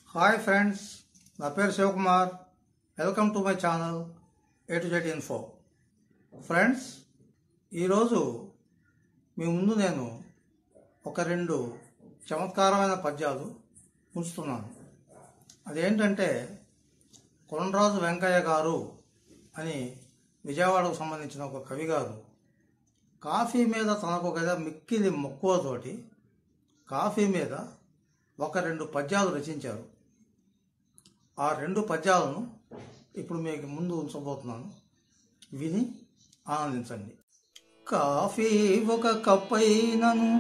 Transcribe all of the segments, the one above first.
hi friends నా పేరు Shivakumar welcome to my channel A to Z info friends ఈరోజు మీ ముందు నేను ఒక రెండు చమత్కారమైన పద్యాలు ఉంచుతున్నాను అదేంటంటే కొండరాజు వెంకయ్య గారు అని విజయవాడకు సంబంధించిన ఒక కవి గారు కాఫీ మీద తనకు కదా మిక్కిలి మక్కువతోటి కాఫీ మీద ఒక రెండు పద్యాలు రచించారు ఆ రెండు పద్యాలను ఇప్పుడు మీకు ముందు ఉంచబోతున్నాను విని ఆనందించండి కాఫీ ఒక కప్పైనను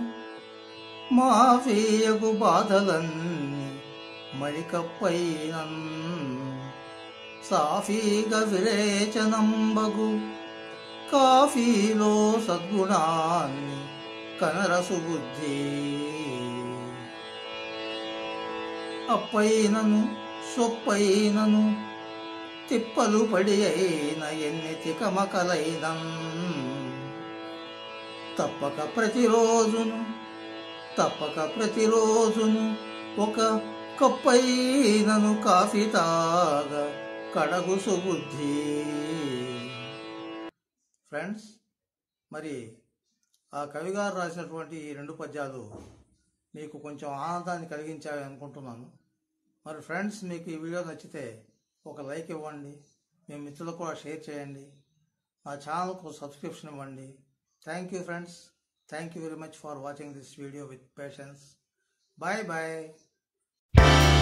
మాఫీయకు బాధలన్నీ మరి కప్పైనన్ సాఫీగా విరేచనంబగు కాఫీలో సద్గుణాన్ని కనరసు బుద్ధి అప్పైనను సొప్పైనను తిప్పలు పడి అయిన ఎన్ని తికమకలైనం తప్పక ప్రతిరోజును తప్పక ప్రతిరోజును ఒక కప్పైనను కాఫీ తాగ కడగు సుబుద్ధి ఫ్రెండ్స్ మరి ఆ కవిగారు రాసినటువంటి ఈ రెండు పద్యాలు మీకు కొంచెం ఆనందాన్ని కలిగించాలి అనుకుంటున్నాను మరి ఫ్రెండ్స్ మీకు ఈ వీడియో నచ్చితే ఒక లైక్ ఇవ్వండి మీ మిత్రులకు కూడా షేర్ చేయండి నా ఛానల్కు సబ్స్క్రిప్షన్ ఇవ్వండి thank you friends thank you very much for watching this video with patience bye bye